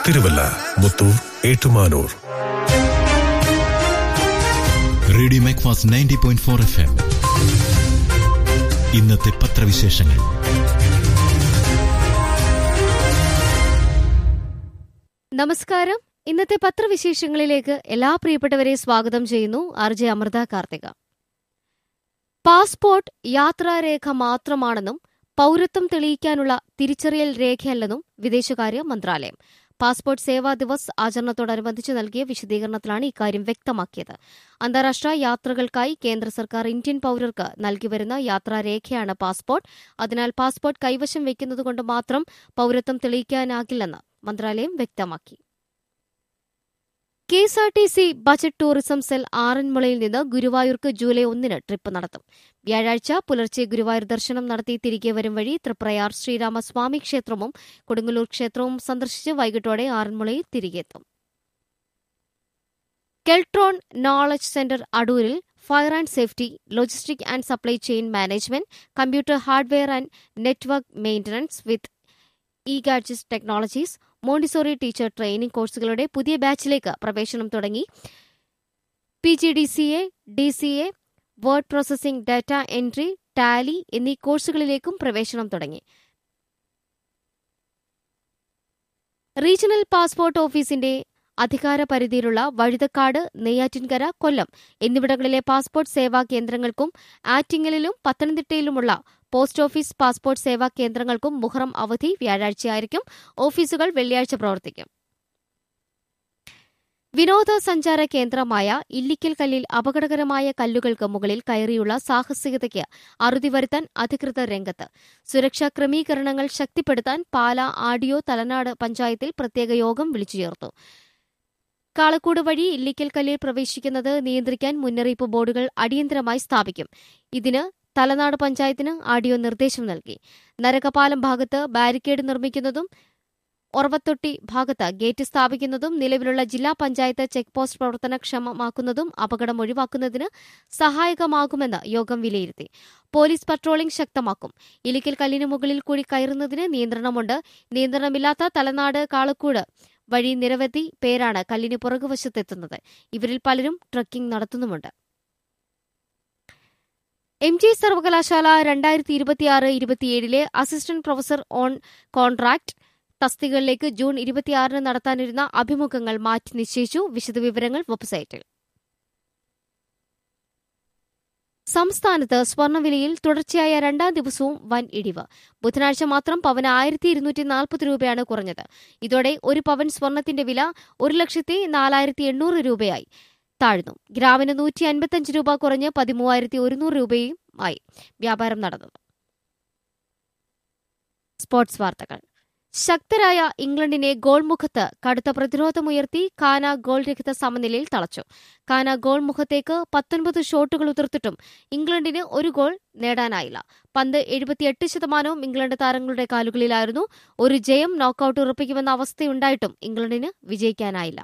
Thiruvalla Muthoor Ettumanoor radio Macfast ninety point four F M ഇന്നത്തെ പത്രവിശേഷങ്ങൾ നമസ്കാരം ഇന്നത്തെ പത്രവിശേഷങ്ങളിലേക്ക് എല്ലാ പ്രിയപ്പെട്ടവരെ സ്വാഗതം ചെയ്യുന്നു R J Amritha Karthika passport യാത്രാരേഖ മാത്രമാണെന്നും പൌരത്വം തെളിയിക്കാനുള്ള തിരിച്ചറിയൽ രേഖയല്ലെന്നും വിദേശകാര്യ മന്ത്രാലയം പാസ്പോർട്ട് സേവാ ദിവസ് ആചരണത്തോടനുബന്ധിച്ച് നൽകിയ വിശദീകരണത്തിലാണ് ഇക്കാര്യം വ്യക്തമാക്കിയത് അന്താരാഷ്ട്ര യാത്രകൾക്കായി കേന്ദ്ര സർക്കാർ ഇന്ത്യൻ പൌരർക്ക് നൽകിവരുന്ന യാത്രാരേഖയാണ് പാസ്പോർട്ട് അതിനാൽ പാസ്പോർട്ട് കൈവശം വയ്ക്കുന്നതുകൊണ്ട് മാത്രം പൌരത്വം തെളിയിക്കാനാകില്ലെന്ന് മന്ത്രാലയം വ്യക്തമാക്കി K S R T C budget tourism cell ആറന്മുളയിൽ നിന്ന് ഗുരുവായൂർക്ക് ജൂലൈ ഒന്നിന് ട്രിപ്പ് നടത്തും വ്യാഴാഴ്ച പുലർച്ചെ ഗുരുവായൂർ ദർശനം നടത്തി തിരികെ വരും വഴി തൃപ്രയാർ ശ്രീരാമസ്വാമി ക്ഷേത്രവും കൊടുങ്ങല്ലൂർ ക്ഷേത്രവും സന്ദർശിച്ച് വൈകിട്ടോടെ ആറന്മുളയിൽ തിരികെത്തും കെൽട്രോൺ നോളജ് സെന്റർ അടൂരിൽ fire and safety logistic and supply chain management computer hardware and network maintenance with E gadget technologies Montessori teacher training കോഴ്സുകളുടെ പുതിയ ബാച്ചിലേക്ക് പ്രവേശനം തുടങ്ങി P G D C A D C A word processing data entry tally എന്നീ കോഴ്സുകളിലേക്കും പ്രവേശനം തുടങ്ങി regional passport ഓഫീസിന്റെ അധികാര പരിധിയിലുള്ള വഴുതക്കാട് നെയ്യാറ്റിൻകര കൊല്ലം എന്നിവിടങ്ങളിലെ പാസ്പോർട്ട് സേവാ കേന്ദ്രങ്ങൾക്കും ആറ്റിങ്ങലിലും പത്തനംതിട്ടയിലുമുള്ള പോസ്റ്റ് ഓഫീസ് പാസ്പോർട്ട് സേവാ കേന്ദ്രങ്ങൾക്കും മുഹറം അവധി വ്യാഴാഴ്ചയായിരിക്കും ഓഫീസുകൾ വെള്ളിയാഴ്ച പ്രവർത്തിക്കും വിനോദസഞ്ചാര കേന്ദ്രമായ ഇല്ലിക്കൽ കല്ലിൽ അപകടകരമായ കല്ലുകൾക്ക് മുകളിൽ കയറിയുള്ള സാഹസികതയ്ക്ക് അറുതി വരുത്താൻ അധികൃതർ രംഗത്ത് സുരക്ഷാ ക്രമീകരണങ്ങൾ ശക്തിപ്പെടുത്താൻ പാല ആഡിയോ തലനാട് പഞ്ചായത്തിൽ പ്രത്യേക യോഗം വിളിച്ചു ചേർത്തു കാളക്കൂട് വഴി ഇല്ലിക്കൽ കല്ലിൽ പ്രവേശിക്കുന്നത് നിയന്ത്രിക്കാൻ മുന്നറിയിപ്പ് ബോർഡുകൾ അടിയന്തരമായി സ്ഥാപിക്കും ഇതിന് തലനാട് പഞ്ചായത്തിന് ആഡിയോ നിർദ്ദേശം നൽകി നരകപാലം ഭാഗത്ത് ബാരിക്കേഡ് നിർമ്മിക്കുന്നതും ഒറവത്തൊട്ടി ഭാഗത്ത് ഗേറ്റ് സ്ഥാപിക്കുന്നതും നിലവിലുള്ള ജില്ലാ പഞ്ചായത്ത് ചെക്ക് പോസ്റ്റ് പ്രവർത്തനക്ഷമമാക്കുന്നതും അപകടം ഒഴിവാക്കുന്നതിന് സഹായകമാകുമെന്ന് യോഗം വിലയിരുത്തി പോലീസ് പട്രോളിംഗ് ശക്തമാക്കും ഇലിക്കൽ കല്ലിന് മുകളിൽ കൂടി കയറുന്നതിന് നിയന്ത്രണമുണ്ട് നിയന്ത്രണമില്ലാത്ത തലനാട് കാളക്കൂട് വഴി നിരവധി പേരാണ് കല്ലിന് പുറകുവശത്തെത്തുന്നത് ഇവരിൽ പലരും ട്രക്കിംഗ് നടത്തുന്നുമുണ്ട് എം ജി സർവകലാശാല രണ്ടായിരത്തി ഇരുപത്തിയാറ് ഇരുപത്തിയേഴിലെ അസിസ്റ്റന്റ് പ്രൊഫസർ ഓൺ കോൺട്രാക്ട് തസ്തികകളിലേക്ക് ജൂൺ ഇരുപത്തിയാറിന് നടത്താനിരുന്ന അഭിമുഖങ്ങൾ മാറ്റി നിശ്ചയിച്ചു വിശദവിവരങ്ങൾ വെബ്സൈറ്റിൽ സംസ്ഥാനത്ത് സ്വർണ്ണവിലയിൽ തുടർച്ചയായ രണ്ടാം ദിവസവും വൻ ഇടിവ് ബുധനാഴ്ച മാത്രം പവന് ആയിരത്തി ഇരുന്നൂറ്റി നാൽപ്പത് രൂപയാണ് കുറഞ്ഞത് ഇതോടെ ഒരു പവൻ സ്വർണത്തിന്റെ വില ഒരു ലക്ഷത്തി നാലായിരത്തി എണ്ണൂറ് രൂപയായി താഴ്ന്നു ഗ്രാമിന് നൂറ്റി അൻപത്തിയഞ്ച് രൂപ കുറഞ്ഞ് പതിമൂവായിരത്തി ഒരുന്നൂറ് രൂപയും ആയി വ്യാപാരം നടന്നത് സ്പോർട്സ് വാർത്തകൾ ശക്തരായ ഇംഗ്ലണ്ടിനെ ഗോൾ മുഖത്ത് കടുത്ത പ്രതിരോധമുയർത്തി കാന ഗോൾ രഹിത സമനിലയിൽ തളച്ചു കാന ഗോൾ മുഖത്തേക്ക് പത്തൊൻപത് ഷോട്ടുകൾ ഉതിർത്തിട്ടും ഇംഗ്ലണ്ടിന് ഒരു ഗോൾ നേടാനായില്ല പന്ത് എഴുപത്തിയെട്ട് ശതമാനവും ഇംഗ്ലണ്ട് താരങ്ങളുടെ കാലുകളിലായിരുന്നു ഒരു ജയം നോക്കൌട്ട് ഉറപ്പിക്കുമെന്ന അവസ്ഥയുണ്ടായിട്ടും ഇംഗ്ലണ്ടിന് വിജയിക്കാനായില്ല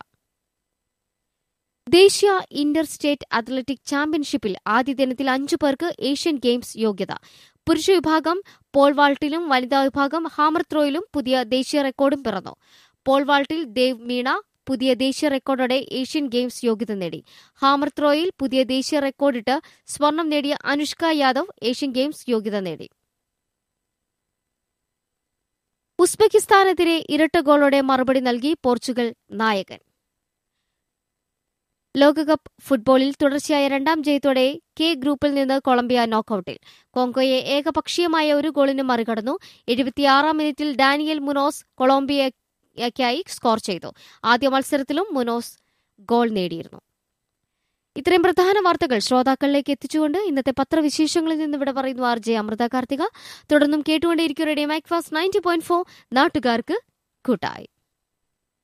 ദേശീയ ഇന്റർ സ്റ്റേറ്റ് അത്ലറ്റിക് ചാമ്പ്യൻഷിപ്പിൽ ആദ്യ ദിനത്തിൽ അഞ്ചു പേർക്ക് ഏഷ്യൻ ഗെയിംസ് യോഗ്യത പുരുഷ വിഭാഗം പോൾ വാൾട്ടിലും വനിതാ വിഭാഗം ഹാമർ ത്രോയിലും പുതിയ ദേശീയ റെക്കോർഡും പിറന്നു പോൾ വാൾട്ടിൽ ദേവ് മീണ പുതിയ ദേശീയ റെക്കോർഡോടെ ഏഷ്യൻ ഗെയിംസ് യോഗ്യത നേടി ഹാമർ ത്രോയിൽ പുതിയ ദേശീയ റെക്കോർഡിട്ട് സ്വർണം നേടിയ അനുഷ്ക യാദവ് ഏഷ്യൻ ഗെയിംസ് യോഗ്യത നേടി ഉസ്ബെക്കിസ്ഥാനെതിരെ ഇരട്ട ഗോളോടെ മറുപടി നൽകി പോർച്ചുഗൽ നായകൻ ലോകകപ്പ് ഫുട്ബോളിൽ തുടർച്ചയായ രണ്ടാം ജയത്തോടെ കെ ഗ്രൂപ്പിൽ നിന്ന് കൊളംബിയ നോക്കൌട്ടിൽ കോങ്കോയെ ഏകപക്ഷീയമായ ഒരു ഗോളിന് മറികടന്നു എഴുപത്തിയാറാം മിനിറ്റിൽ ഡാനിയൽ മുനോസ് കൊളംബിയയ്ക്കായി സ്കോർ ചെയ്തു ആദ്യ മത്സരത്തിലും മുനോസ് ഗോൾ നേടിയിരുന്നു ഇത്രയും പ്രധാന വാർത്തകൾ ശ്രോതാക്കളിലേക്ക് എത്തിച്ചുകൊണ്ട് ഇന്നത്തെ പത്രവിശേഷങ്ങളിൽ നിന്ന് ഇവിടെ പറയുന്നു ആർ ജെ അമൃത കാർത്തിക തുടർന്നും കേട്ടുകൊണ്ടേയിരിക്കും radio Macfast ninety point four നാട്ടുകാർക്ക് കൂട്ടായി